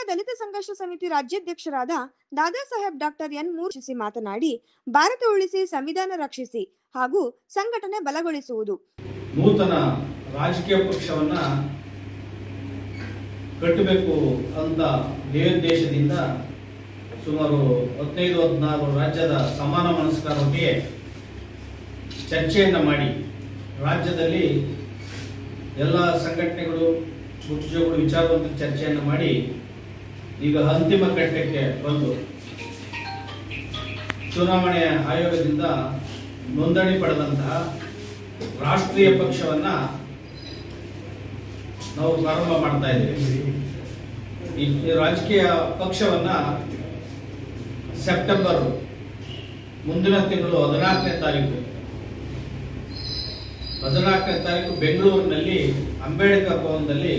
ದಲಿತ ಸಂಘರ್ಷ ಸಮಿತಿ ರಾಜ್ಯಾಧ್ಯಕ್ಷರಾದ Dada Saheb doctor N ಮೂರ್ಛಿಸಿ ಮಾತನಾಡಿ ಭಾರತ ಉಳಿಸಿ ಸಂವಿಧಾನ ರಕ್ಷಿಸಿ ಹಾಗೂ ಸಂಘಟನೆ ಬಲಗೊಳಿಸುವುದು ನೂತನ ರಾಜಕೀಯ ಪಕ್ಷವನ್ನ ಕಟ್ಟಬೇಕು ಅಂತ ಧ್ಯೇಯೋದ್ದೇಶದಿಂದ ಸುಮಾರು ಹದಿನೈದು ಹದಿನಾರು ರಾಜ್ಯದ ಸಮಾನ ಮನಸ್ಕರೊಂದಿಗೆ ಚರ್ಚೆಯನ್ನ ಮಾಡಿ ರಾಜ್ಯದಲ್ಲಿ ಎಲ್ಲ ಸಂಘಟನೆಗಳು ಉದ್ಯೋಗಗಳು ವಿಚಾರವಂತ ಚರ್ಚೆಯನ್ನು ಮಾಡಿ ಈಗ ಅಂತಿಮ ಘಟ್ಟಕ್ಕೆ ಬಂದು ಚುನಾವಣೆ ಆಯೋಗದಿಂದ ನೋಂದಣಿ ಪಡೆದಂತಹ ರಾಷ್ಟ್ರೀಯ ಪಕ್ಷವನ್ನ ನಾವು ಪ್ರಾರಂಭ ಮಾಡ್ತಾ ಇದ್ದೇವೆ ಈ ರಾಜಕೀಯ ಪಕ್ಷವನ್ನ ಸೆಪ್ಟೆಂಬರ್ ಮುಂದಿನ ತಿಂಗಳು ಹದಿನಾಲ್ಕನೇ ತಾರೀಕು ಹದಿನಾಲ್ಕನೇ ತಾರೀಕು ಬೆಂಗಳೂರಿನಲ್ಲಿ ಅಂಬೇಡ್ಕರ್ ಭವನದಲ್ಲಿ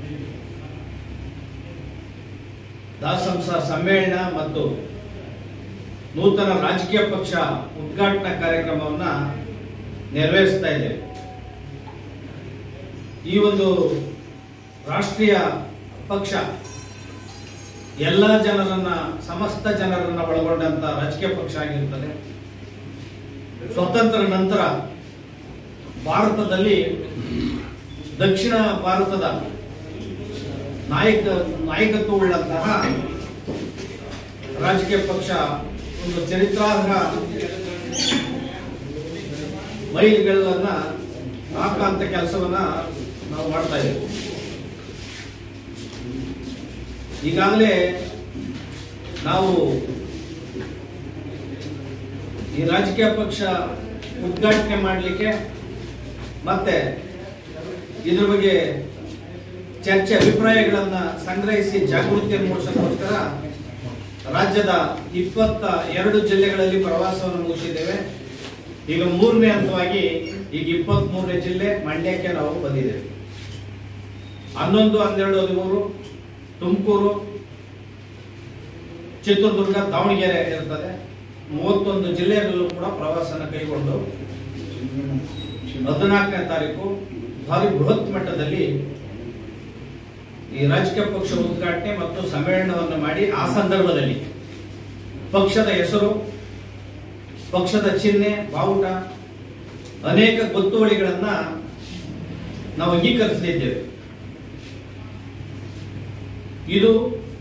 ದಾಸಂಸ ಸಮ್ಮೇಳನ ಮತ್ತು ನೂತನ ರಾಜಕೀಯ ಪಕ್ಷ ಉದ್ಘಾಟನಾ ಕಾರ್ಯಕ್ರಮವನ್ನ ನೆರವೇರಿಸ್ತಾ ಇದ್ದೇವೆ ಈ ಒಂದು ರಾಷ್ಟ್ರೀಯ ಪಕ್ಷ ಎಲ್ಲ ಜನರನ್ನ ಸಮಸ್ತ ಜನರನ್ನ ಒಳಗೊಂಡಂತ ರಾಜಕೀಯ ಪಕ್ಷ ಆಗಿರುತ್ತದೆ ಸ್ವತಂತ್ರ ನಂತರ ಭಾರತದಲ್ಲಿ ದಕ್ಷಿಣ ಭಾರತದ ನಾಯಕ ನಾಯಕತ್ವವುಳ್ಳಂತಹ ರಾಜಕೀಯ ಪಕ್ಷ ಒಂದು ಚರಿತ್ರಾರ್ಹ ಮೈಲಿಗಳನ್ನ ಹಾಕಂತ ಕೆಲಸವನ್ನ ನಾವು ಮಾಡ್ತಾ ಇದ್ದೇವೆ ಈಗಾಗಲೇ ನಾವು ಈ ರಾಜಕೀಯ ಪಕ್ಷ ಉದ್ಘಾಟನೆ ಮಾಡಲಿಕ್ಕೆ ಮತ್ತೆ ಇದ್ರ ಬಗ್ಗೆ ಚರ್ಚೆ ಅಭಿಪ್ರಾಯಗಳನ್ನ ಸಂಗ್ರಹಿಸಿ ಜಾಗೃತಿಯನ್ನು ಮೂಡಿಸೋದಕ್ಕೋಸ್ಕರ ರಾಜ್ಯದ ಇಪ್ಪತ್ತ ಎರಡು ಜಿಲ್ಲೆಗಳಲ್ಲಿ ಪ್ರವಾಸವನ್ನು ಮುಗಿಸಿದ್ದೇವೆ ಈಗ ಮೂರನೇ ಹಂತವಾಗಿ ಈಗ ಇಪ್ಪತ್ತ್ ಮೂರನೇ ಜಿಲ್ಲೆ ಮಂಡ್ಯಕ್ಕೆ ನಾವು ಬಂದಿದ್ದೇವೆ ಹನ್ನೊಂದು ಹನ್ನೆರಡು ಹದಿಮೂರು ತುಮಕೂರು ಚಿತ್ರದುರ್ಗ ದಾವಣಗೆರೆ ಇರ್ತದೆ ಮೂವತ್ತೊಂದು ಜಿಲ್ಲೆಯಲ್ಲೂ ಕೂಡ ಪ್ರವಾಸನ ಕೈಗೊಂಡು ಹದಿನಾಲ್ಕನೇ ತಾರೀಕು ಭಾರಿ ಬೃಹತ್ ಮಟ್ಟದಲ್ಲಿ ಈ ರಾಜಕೀಯ ಪಕ್ಷ ಉದ್ಘಾಟನೆ ಮತ್ತು ಸಮ್ಮೇಳನವನ್ನು ಮಾಡಿ ಆ ಸಂದರ್ಭದಲ್ಲಿ ಪಕ್ಷದ ಹೆಸರು ಪಕ್ಷದ ಚಿಹ್ನೆ ಬಾವುಟ ಅನೇಕ ಗೊತ್ತುವಳಿಗಳನ್ನ ನಾವು ಅಂಗೀಕರಿಸಲಿದ್ದೇವೆ ಇದು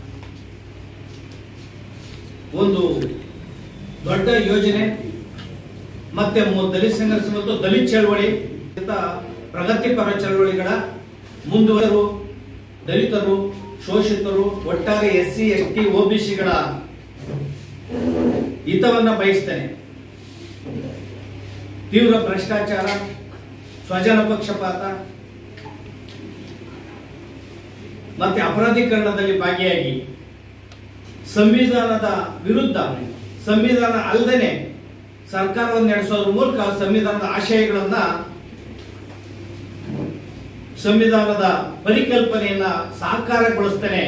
ಒಂದು ದೊಡ್ಡ ಯೋಜನೆ ಮತ್ತೆ ಮು- ದಲಿತ ಸಂಘರ್ಷ ಮತ್ತು ದಲಿತ ಚಳವಳಿ ಇಂಥ ಪ್ರಗತಿಪರ ಚಳವಳಿಗಳ ಮುಂದುವರೆರು ದಲಿತರು ಶೋಷಿತರು ಒಟ್ಟಾರೆ ಎಸ್ ಸಿ ಎಸ್ ಟಿ ಒಬಿಸಿಗಳ ಹಿತವನ್ನ ಬಯಸ್ತೇನೆ ತೀವ್ರ ಭ್ರಷ್ಟಾಚಾರ ಸ್ವಜನ ಪಕ್ಷಪಾತ ಮತ್ತೆ ಅಪರಾಧೀಕರಣದಲ್ಲಿ ಭಾಗಿಯಾಗಿ ಸಂವಿಧಾನದ ವಿರುದ್ಧ ಸಂವಿಧಾನ ಅಲ್ಲದೇನೆ ಸರ್ಕಾರವನ್ನು ನಡೆಸೋದ್ರ ಮೂಲಕ ಸಂವಿಧಾನದ ಆಶಯಗಳನ್ನ ಸಂವಿಧಾನದ ಪರಿಕಲ್ಪನೆಯನ್ನ ಸಾಕಾರಗೊಳಿಸ್ತೇನೆ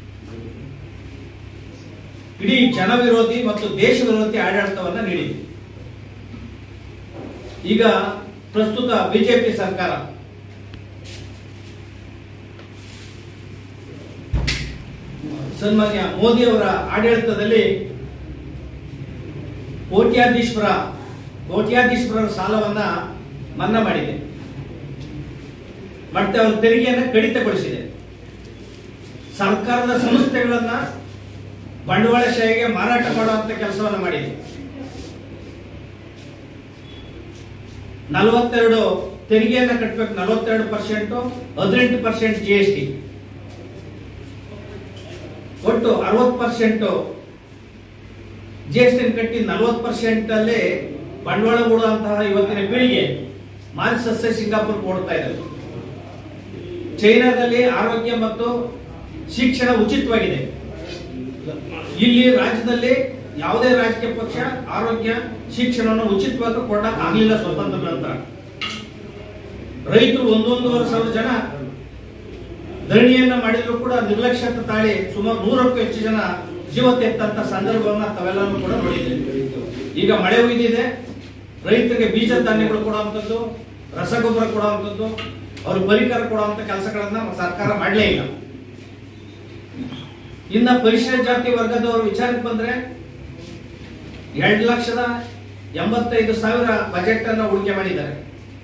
ಇಡೀ ಜನವಿರೋಧಿ ಮತ್ತು ದೇಶ ವಿರೋಧಿ ಆಡಳಿತವನ್ನ ನೀಡಿದೆ ಈಗ ಪ್ರಸ್ತುತ ಬಿಜೆಪಿ ಸರ್ಕಾರ ಸನ್ಮಾನ್ಯ ಮೋದಿ ಅವರ ಆಡಳಿತದಲ್ಲಿ ಕೋಟ್ಯಾಧೀಶ್ವರ ಕೋಟ್ಯಾಧೀಶ್ವರರ ಸಾಲವನ್ನ ಮನ್ನಾ ಮಾಡಿದೆ ಮತ್ತೆ ಅವರ ತೆರಿಗೆಯನ್ನು ಕಡಿತಗೊಳಿಸಿದೆ ಸರ್ಕಾರದ ಸಂಸ್ಥೆಗಳನ್ನ ಬಂಡವಾಳಶಾಹಿಗೆ ಮಾರಾಟ ಮಾಡುವಂತ ಕೆಲಸವನ್ನ ಮಾಡಿದೆ ನಲವತ್ತೆರಡು ತೆರಿಗೆಯನ್ನ ಕಟ್ಟಬೇಕು ನಲವತ್ತೆರಡು ಪರ್ಸೆಂಟ್ ಹದಿನೆಂಟು ಪರ್ಸೆಂಟ್ ಜಿ ಎಸ್ ಟಿ ಒಟ್ಟು ಅರವತ್ತು ಪರ್ಸೆಂಟ್ ಜಿ ಎಸ್ ಟಿ ಕಟ್ಟಿ ನಲವತ್ತು ಪರ್ಸೆಂಟ್ ಅಲ್ಲಿ ಬಂಡವಾಳ ಹೂಡುವಂತಹ ಇವತ್ತಿನ ಪೀಳಿಗೆ ಮಾರಿಸಸ್ಸೆ ಸಿಂಗಾಪುರ್ ಓಡ್ತಾ ಇದ್ದಾರೆ ಚೈನಾದಲ್ಲಿ ಆರೋಗ್ಯ ಮತ್ತು ಶಿಕ್ಷಣ ಉಚಿತವಾಗಿದೆ ಇಲ್ಲಿ ರಾಜ್ಯದಲ್ಲಿ ಯಾವುದೇ ರಾಜಕೀಯ ಪಕ್ಷ ಆರೋಗ್ಯ ಶಿಕ್ಷಣವನ್ನು ಉಚಿತವಾಗಿ ಕೊಡಕ್ ಆಗ್ಲಿಲ್ಲ ಸ್ವತಂತ್ರ ನಂತರ ರೈತರು ಒಂದೊಂದೂವರೆ ಸಾವಿರ ಜನ ಧರಣಿಯನ್ನ ಮಾಡಿದ್ರು ಕೂಡ ನಿರ್ಲಕ್ಷ್ಯ ತಾಳಿ ಸುಮಾರು ನೂರಕ್ಕೂ ಹೆಚ್ಚು ಜನ ಜೀವ ತೆತ್ತಂತ ಸಂದರ್ಭವನ್ನ ತಾವೆಲ್ಲರೂ ಕೂಡ ನೋಡಿದ್ದೀವಿ ಈಗ ಮಳೆ ಉಯ್ದಿದೆ ರೈತರಿಗೆ ಬೀಜ ಧಾನ್ಯಗಳು ಕೊಡುವಂಥದ್ದು ರಸಗೊಬ್ಬರ ಕೊಡುವಂಥದ್ದು ಅವ್ರ ಪರಿಕರ ಕೊಡುವಂತ ಕೆಲಸಗಳನ್ನ ಸರ್ಕಾರ ಮಾಡಲೇ ಇಲ್ಲ ಇನ್ನ ಪರಿಶಿಷ್ಟ ಜಾತಿ ವರ್ಗದವರು ವಿಚಾರಕ್ಕೆ ಬಂದ್ರೆ ಎರಡು ಲಕ್ಷದ ಎಂಬತ್ತೈದು ಸಾವಿರ ಬಜೆಟ್ ಅನ್ನು ಹೂಡಿಕೆ ಮಾಡಿದ್ದಾರೆ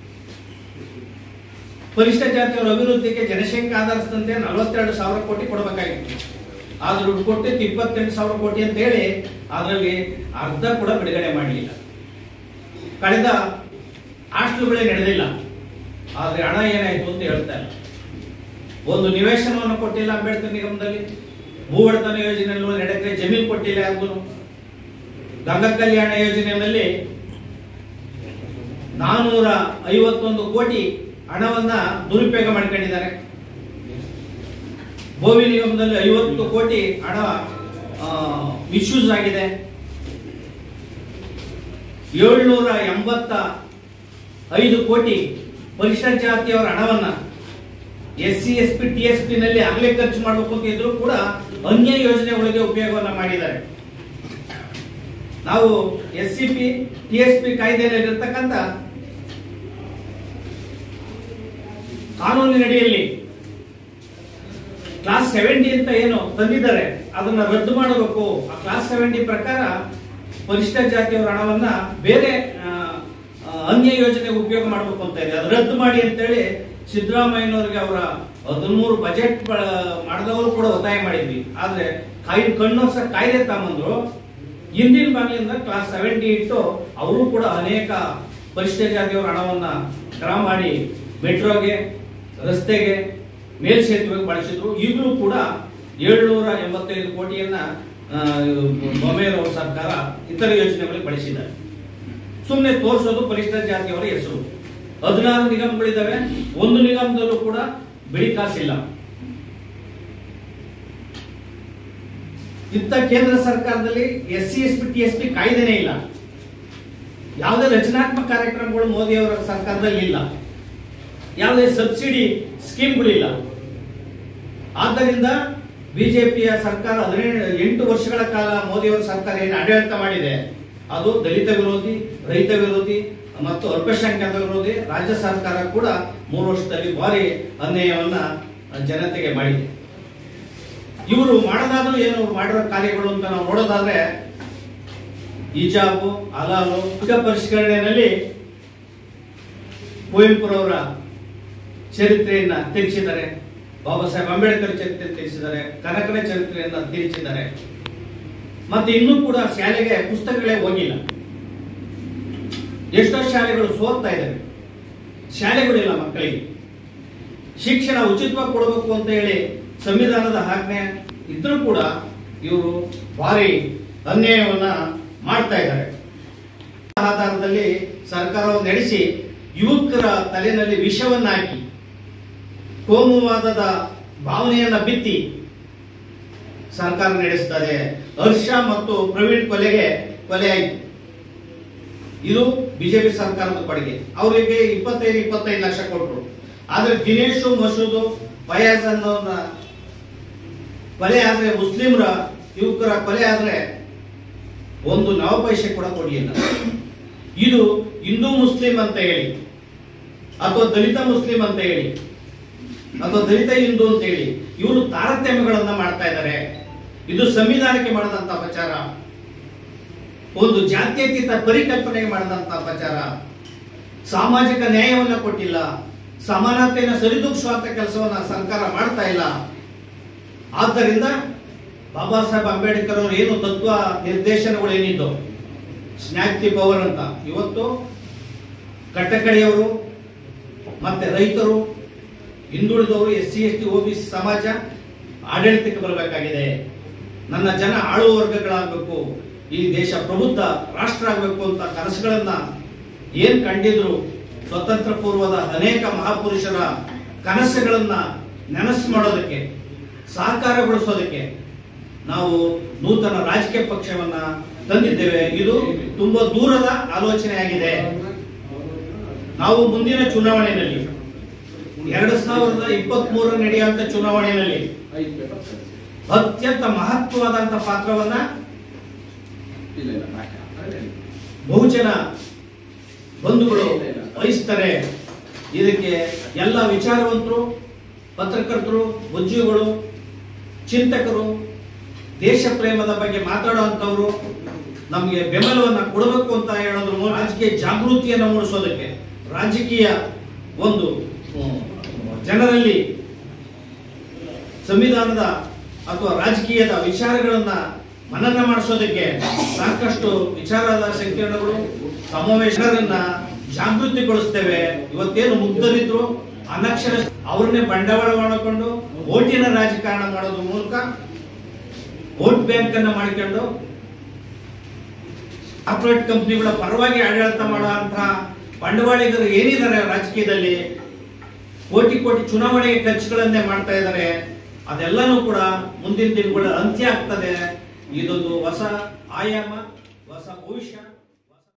ಪರಿಶಿಷ್ಟ ಜಾತಿಯವರ ಅಭಿವೃದ್ಧಿಗೆ ಜನಸಂಖ್ಯೆ ಆಧರಿಸಿದಂತೆ ನಲವತ್ತೆರಡು ಸಾವಿರ ಕೋಟಿ ಕೊಡಬೇಕಾಗಿತ್ತು ಆದ್ರೆ ದುಡ್ಡು ಕೊಟ್ಟಿದ್ದು ಇಪ್ಪತ್ತೆಂಟು ಸಾವಿರ ಕೋಟಿ ಅಂತ ಹೇಳಿ ಅದರಲ್ಲಿ ಅರ್ಧ ಕೂಡ ಬಿಡುಗಡೆ ಮಾಡಲಿಲ್ಲ ಕಳೆದ ಹಾಸ್ಟೆಲ್ಗಳೇ ನಡೆದಿಲ್ಲ ಆದ್ರೆ ಹಣ ಏನಾಯ್ತು ಅಂತ ಹೇಳ್ತಾ ಇಲ್ಲ ಒಂದು ನಿವೇಶನವನ್ನು ಕೊಟ್ಟಿಲ್ಲ ಅಂಬೇಡ್ಕರ್ ನಿಗಮದಲ್ಲಿ ಭೂ ಒಡೆತನ ಯೋಜನೆಯಲ್ಲಿ ಒಂದು ಎರಡು ಎಕರೆ ಜಮೀನು ಕೊಟ್ಟಿಲ್ಲ ಯಾರಿಗೂ ಗಂಗಾ ಕಲ್ಯಾಣ ಯೋಜನೆಯಲ್ಲಿ ನಾನೂರ ಐವತ್ತೊಂದು ಕೋಟಿ ಹಣವನ್ನ ದುರುಪಯೋಗ ಮಾಡ್ಕೊಂಡಿದ್ದಾರೆ ಭೂಮಿ ನಿಗಮದಲ್ಲಿ ಐವತ್ತು ಕೋಟಿ ಹಣ ಮಿಸ್ಯೂಸ್ ಆಗಿದೆ ಏಳ್ನೂರ ಎಂಬತ್ತ ಐದು ಕೋಟಿ ಪರಿಶಿಷ್ಟ ಜಾತಿಯವರ ಹಣವನ್ನ S C S P T S P ನಲ್ಲಿ ಆಗಲೇ ಖರ್ಚು ಮಾಡಬೇಕು ಅಂತ ಇದ್ರು ಕೂಡ ಅನ್ಯ ಯೋಜನೆಗಳಿಗೆ ಉಪಯೋಗವನ್ನ ಮಾಡಿದ್ದಾರೆ ನಾವು S C P T S P ಕಾಯ್ದೆಯಲ್ಲಿರ್ತಕ್ಕಂಥ ಕಾನೂನಿನಡಿಯಲ್ಲಿ ಕ್ಲಾಸ್ ಸೆವೆಂಟಿ ಅಂತ ಏನು ತಂದಿದ್ದಾರೆ ಅದನ್ನ ರದ್ದು ಮಾಡಬೇಕು ಆ ಕ್ಲಾಸ್ ಸೆವೆಂಟಿ ಪ್ರಕಾರ ಪರಿಶಿಷ್ಟ ಜಾತಿಯವರ ಹಣವನ್ನ ಬೇರೆ ಆ, ಆ, ಅನ್ಯ ಯೋಜನೆಗೆ ಉಪಯೋಗ ಮಾಡಬೇಕು ಅಂತ ಇದೆ ಅದು ರದ್ದು ಮಾಡಿ ಅಂತೇಳಿ ಸಿದ್ದರಾಮಯ್ಯನವರಿಗೆ ಅವರ ಹದಿಮೂರು ಬಜೆಟ್ ಮಾಡಿದವರು ಕೂಡ ಒತ್ತಾಯ ಮಾಡಿದ್ವಿ ಆದ್ರೆ ಕಾಯ್ ಕಣ್ಣೋರ್ಸ ಕಾಯ್ದೆ ತಗೊಂಬಂದ್ರು ಹಿಂದಿನ ಬಾಗಿಲಿಂದ ಕ್ಲಾಸ್ ಸೆವೆಂಟಿ ಇಟ್ಟು ಅವರು ಕೂಡ ಅನೇಕ ಪರಿಶಿಷ್ಟ ಜಾತಿಯವರ ಹಣವನ್ನ ಡ್ರಾ ಮಾಡಿ ಮೆಟ್ರೋಗೆ ರಸ್ತೆಗೆ ಮೇಲ್ಸೇತುವೆಗೆ ಬಳಸಿದ್ರು ಈಗಲೂ ಕೂಡ ಏಳ್ನೂರ ಎಂಬತ್ತೈದು ಕೋಟಿಯನ್ನ ಆ, ಬೊಮ್ಮೇರವ್ರ ಸರ್ಕಾರ ಇತರ ಯೋಜನೆಗಳಿಗೆ ಬಳಸಿದ್ದಾರೆ ಸುಮ್ಮನೆ ತೋರಿಸೋದು ಪರಿಶಿಷ್ಟ ಜಾತಿಯವರ ಹೆಸರು ಹದಿನಾರು ನಿಗಮಗಳಿದ್ದಾವೆ ಒಂದು ನಿಗಮದಲ್ಲೂ ಕೂಡ ಬಿಳಿ ಕಾಸಿಲ್ಲ ಇತ್ತ ಕೇಂದ್ರ ಸರ್ಕಾರದಲ್ಲಿ S C S P T S P ಕಾಯ್ದೆನೇ ಇಲ್ಲ ಯಾವುದೇ ರಚನಾತ್ಮಕ ಕಾರ್ಯಕ್ರಮಗಳು ಮೋದಿ ಅವರ ಸರ್ಕಾರದಲ್ಲಿ ಇಲ್ಲ ಯಾವುದೇ ಸಬ್ಸಿಡಿ ಸ್ಕೀಮ್ಗಳಿಲ್ಲ ಆದ್ದರಿಂದ ಬಿಜೆಪಿಯ ಸರ್ಕಾರ ಹದಿನೇಳು ಎಂಟು ವರ್ಷಗಳ ಕಾಲ ಮೋದಿ ಅವರ ಸರ್ಕಾರ ಏನು ಆಡಳಿತ ಮಾಡಿದೆ ಅದು ದಲಿತ ವಿರೋಧಿ ರೈತ ವಿರೋಧಿ ಮತ್ತು ಅಲ್ಪಸಂಖ್ಯಾತ ವಿರೋಧಿ ರಾಜ್ಯ ಸರ್ಕಾರ ಕೂಡ ಮೂರು ವರ್ಷದಲ್ಲಿ ಭಾರಿ ಅನ್ಯಾಯವನ್ನ ಜನತೆಗೆ ಮಾಡಿದೆ ಇವರು ಮಾಡದಾದ್ರೂ ಏನು ಇವ್ರು ಮಾಡಿರೋ ಕಾರ್ಯಗಳು ಅಂತ ನಾವು ನೋಡೋದಾದ್ರೆ ಹಿಜಾಬು ಹಲಾಲು ಚಿಕ್ಕ ಪರಿಷ್ಕರಣೆಯಲ್ಲಿ ಕುವೆಂಪುರವರ ಚರಿತ್ರೆಯನ್ನ ತಿಳಿಸಿದ್ದಾರೆ ಬಾಬಾ ಸಾಹೇಬ್ ಅಂಬೇಡ್ಕರ್ ಚರಿತ್ರೆ ತಿಳಿಸಿದ್ದಾರೆ ಕನಕನ ಚರಿತ್ರೆಯನ್ನ ತಿಳಿಸಿದ್ದಾರೆ ಮತ್ತೆ ಇನ್ನೂ ಕೂಡ ಶಾಲೆಗೆ ಪುಸ್ತಕಗಳೇ ಹೋಗಿಲ್ಲ ಎಷ್ಟೋ ಶಾಲೆಗಳು ಸೋರ್ತಾ ಇದ್ದಾವೆ ಶಾಲೆಗಳಿಲ್ಲ ಮಕ್ಕಳಿಗೆ ಶಿಕ್ಷಣ ಉಚಿತವಾಗಿ ಕೊಡಬೇಕು ಅಂತ ಹೇಳಿ ಸಂವಿಧಾನದ ಆಜ್ಞೆ ಇದ್ರೂ ಕೂಡ ಇವರು ಭಾರಿ ಅನ್ಯಾಯವನ್ನ ಮಾಡ್ತಾ ಇದ್ದಾರೆ ಆಧಾರದಲ್ಲಿ ಸರ್ಕಾರವನ್ನು ನಡೆಸಿ ಯುವಕರ ತಲೆಯಲ್ಲಿ ವಿಷವನ್ನ ಹಾಕಿ ಕೋಮುವಾದದ ಭಾವನೆಯನ್ನ ಬಿತ್ತಿ ಸರ್ಕಾರ ನಡೆಸುತ್ತದೆ ಹರ್ಷ ಮತ್ತು ಪ್ರವೀಣ್ ಕೊಲೆಗೆ ಕೊಲೆ ಆಯಿತು ಇದು ಬಿಜೆಪಿ ಸರ್ಕಾರದ ಕೊಡುಗೆ ಅವರಿಗೆ ಇಪ್ಪತ್ತೈದು ಇಪ್ಪತ್ತೈದು ಲಕ್ಷ ಕೊಟ್ಟರು ಆದ್ರೆ ದಿನೇಶ್ ಮಸೂದ್ ಫಯಾಜ್ ಅನ್ನೋನ ಕೊಲೆ ಆದ್ರೆ ಮುಸ್ಲಿಮರ ಯುವಕರ ಕೊಲೆ ಆದ್ರೆ ಒಂದು ನವಪೈಸೆ ಕೂಡ ಕೊಡಿಯಲ್ಲ ಇದು ಹಿಂದೂ ಮುಸ್ಲಿಂ ಅಂತ ಹೇಳಿ ಅಥವಾ ದಲಿತ ಮುಸ್ಲಿಂ ಅಂತ ಹೇಳಿ ಅಥವಾ ದಲಿತ ಹಿಂದೂ ಅಂತ ಹೇಳಿ ಇವರು ತಾರತಮ್ಯಗಳನ್ನ ಮಾಡ್ತಾ ಇದ್ದಾರೆ ಇದು ಸಂವಿಧಾನಕ್ಕೆ ಮಾಡದಂತ ಅಪಚಾರ ಒಂದು ಜಾತ್ಯತೀತ ಪರಿಕಲ್ಪನೆಗೆ ಮಾಡದಂತ ಅಪಚಾರ ಸಾಮಾಜಿಕ ನ್ಯಾಯವನ್ನ ಕೊಟ್ಟಿಲ್ಲ ಸಮಾನತೆಯನ್ನು ಸರಿದೂಗಿಸುವಂತ ಕೆಲಸವನ್ನ ಸರ್ಕಾರ ಮಾಡ್ತಾ ಇಲ್ಲ ಆದ್ದರಿಂದ ಬಾಬಾ ಸಾಹೇಬ್ ಅಂಬೇಡ್ಕರ್ ಅವರು ಏನು ತತ್ವ ನಿರ್ದೇಶನಗಳು ಏನಿದ್ದು ಸ್ನ್ಯಾಕ್ತಿ ಪವರ್ ಅಂತ ಇವತ್ತು ಕಟ್ಟಕಡೆಯವರು ಮತ್ತೆ ರೈತರು ಹಿಂದುಳಿದವರು S C S T O B ಸಮಾಜ ಆಡಳಿತಕ್ಕೆ ಬರಬೇಕಾಗಿದೆ ನನ್ನ ಜನ ಆಳುವ ವರ್ಗಗಳಾಗಬೇಕು ಈ ದೇಶ ಪ್ರಬುದ್ಧ ರಾಷ್ಟ್ರ ಆಗಬೇಕು ಅಂತ ಕನಸುಗಳನ್ನ ಏನ್ ಕಂಡಿದ್ರು ಸ್ವತಂತ್ರ ಪೂರ್ವದ ಅನೇಕ ಮಹಾಪುರುಷರ ಕನಸುಗಳನ್ನ ನೆನಸು ಮಾಡೋದಕ್ಕೆ ಸಾಕಾರಗೊಳಿಸೋದಕ್ಕೆ ನಾವು ನೂತನ ರಾಜಕೀಯ ಪಕ್ಷವನ್ನ ತಂದಿದ್ದೇವೆ ಇದು ತುಂಬಾ ದೂರದ ಆಲೋಚನೆ ಆಗಿದೆ ನಾವು ಮುಂದಿನ ಚುನಾವಣೆಯಲ್ಲಿ ಎರಡು ಸಾವಿರದ ಇಪ್ಪತ್ತ್ ಮೂರ ನಡೆಯುವಂತ ಚುನಾವಣೆಯಲ್ಲಿ ಅತ್ಯಂತ ಮಹತ್ವವಾದಂತ ಪಾತ್ರವನ್ನ ಬಹುಜನ ಬಂಧುಗಳು ವಹಿಸ್ತಾರೆ ಇದಕ್ಕೆ ಎಲ್ಲ ವಿಚಾರವಂತರು ಪತ್ರಕರ್ತರು ಉದ್ಯೋಗಿಗಳು ಚಿಂತಕರು ದೇಶ ಪ್ರೇಮದ ಬಗ್ಗೆ ಮಾತಾಡುವಂತವ್ರು ನಮಗೆ ಬೆಂಬಲವನ್ನ ಕೊಡಬೇಕು ಅಂತ ಹೇಳೋದ್ರ ಮೂಲಕ ರಾಜಕೀಯ ಜಾಗೃತಿಯನ್ನು ಮೂಡಿಸೋದಕ್ಕೆ ರಾಜಕೀಯ ಒಂದು ಹ್ಮ್, ಜನರಲ್ಲಿ ಸಂವಿಧಾನದ ಅಥವಾ ರಾಜಕೀಯದ ವಿಚಾರಗಳನ್ನ ಮನನ ಮಾಡಿಸೋದಕ್ಕೆ ಸಾಕಷ್ಟು ವಿಚಾರದ ಸಂಕಿರಣಗಳು ಸಮಾವೇಶಗಳನ್ನ ಜಾಗೃತಿಗೊಳಿಸ್ತೇವೆ ಇವತ್ತೇನು ಮುಗ್ಧರಿದ್ರು ಅನಕ್ಷರ ಅವ್ರನ್ನೇ ಬಂಡವಾಳ ಮಾಡಿಕೊಂಡು ಓಟಿನ ರಾಜಕಾರಣ ಮಾಡೋದ್ರ ಮೂಲಕ ವೋಟ್ ಬ್ಯಾಂಕ್ ಅನ್ನ ಮಾಡಿಕೊಂಡು ಕಾರ್ಪೊರೇಟ್ ಕಂಪನಿಗಳ ಪರವಾಗಿ ಆಡಳಿತ ಮಾಡುವಂತಹ ಬಂಡವಾಳಿಗರು ಏನಿದ್ದಾರೆ ರಾಜಕೀಯದಲ್ಲಿ ಕೋಟಿ ಕೋಟಿ ಚುನಾವಣೆಗೆ ಖರ್ಚುಗಳನ್ನೇ ಮಾಡ್ತಾ ಇದ್ದಾರೆ ಅದೆಲ್ಲನೂ ಕೂಡ ಮುಂದಿನ ದಿನಗಳ ಅಂತ್ಯ ಆಗ್ತದೆ ಇದೊಂದು ಹೊಸ ಆಯಾಮ ಹೊಸ ಭವಿಷ್ಯ